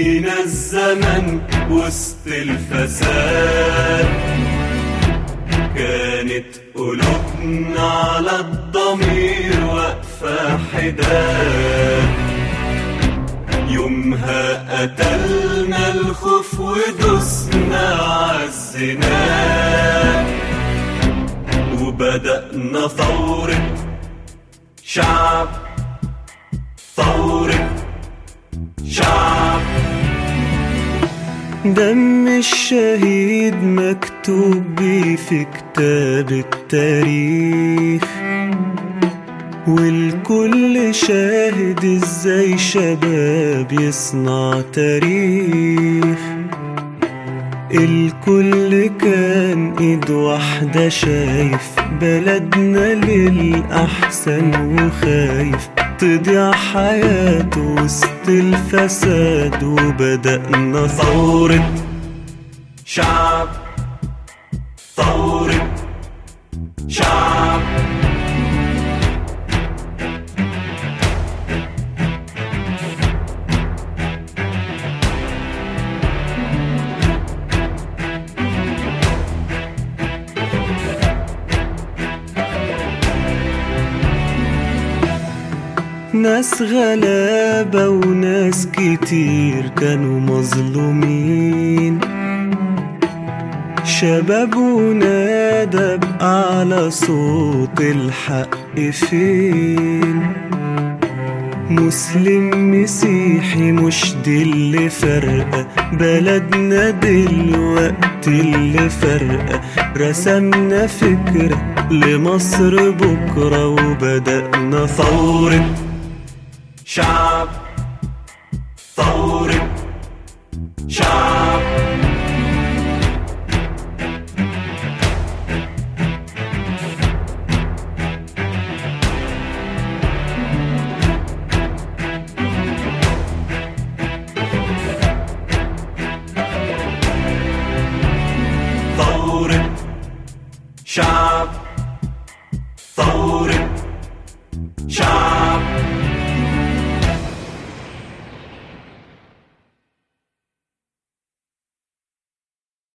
بينا الزمن وسط الفساد كانت قلوبنا على الضمير واقفة حداد يومها قتلنا الخوف ودوسنا عالزنا وبدأنا ثورة شعب ثورة شعب دم الشهيد مكتوب بيه في كتاب التاريخ والكل شاهد ازاي شباب يصنع تاريخ الكل كان ايد واحدة شايف بلدنا للأحسن وخايف تضيع حياته وسط الفساد وبدأنا ثورة شعب ثورة شعب ناس غلابة وناس كتير كانوا مظلومين شباب ونادى بأعلى صوت الحق فين مسلم مسيحي مش دي اللي فرقة بلدنا دلوقتي اللي فرقة رسمنا فكرة لمصر بكرة وبدأنا ثورة شعب ثورة شعب ثورة شعب